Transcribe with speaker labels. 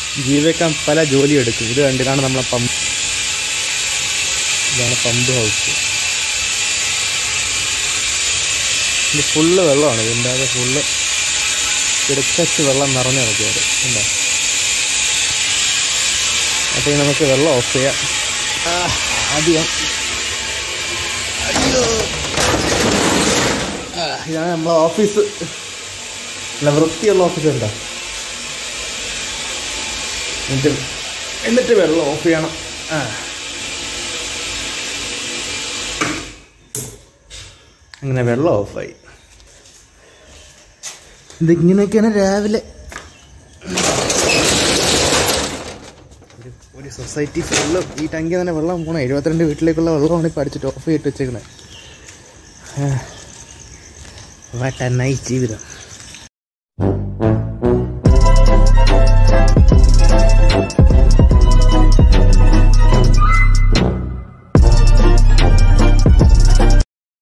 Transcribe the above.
Speaker 1: ജീവിക്കാൻ പല ജോലി എടുക്കും ഇത് കണ്ടിട്ടാണ് നമ്മളെ പമ്പ് ഇതാണ് പമ്പ് ഹൗസ് ഇത് ഫുള്ള് വെള്ളമാണ് ഇതിൻ്റെ അത് ഫുള്ള് ഇടക്കച്ച് വെള്ളം നിറഞ്ഞു കിടക്കുകയാണ് ഉണ്ടോ അപ്പോൾ ഇനി നമുക്ക് വെള്ളം ഓഫ് ചെയ്യാം ആ, ആദ്യം അയ്യോ ആ, ഇതാണ് നമ്മളെ ഓഫീസ് നല്ല വൃത്തിയുള്ള ഓഫീസ് ഉണ്ടോ എന്നിട്ട് എന്നിട്ട് വെള്ളം ഓഫ് ചെയ്യണം ആ അങ്ങനെ വെള്ളം ഓഫായി ഇതിങ്ങനെയൊക്കെയാണ് രാവിലെ ഒരു- ഒരു സൊസൈറ്റി ഫുള്ള് ഈ ടാങ്കിൽ തന്നെ വെള്ളം പോകണം എഴുപത്തിരണ്ട് വീട്ടിലേക്കുള്ള വെള്ളമാണ് ഇപ്പോൾ അടിച്ചിട്ട് ഓഫ് ചെയ്തിട്ട് വെച്ചേക്കണേ വാട്ട് എ നൈസ് ജീവിതം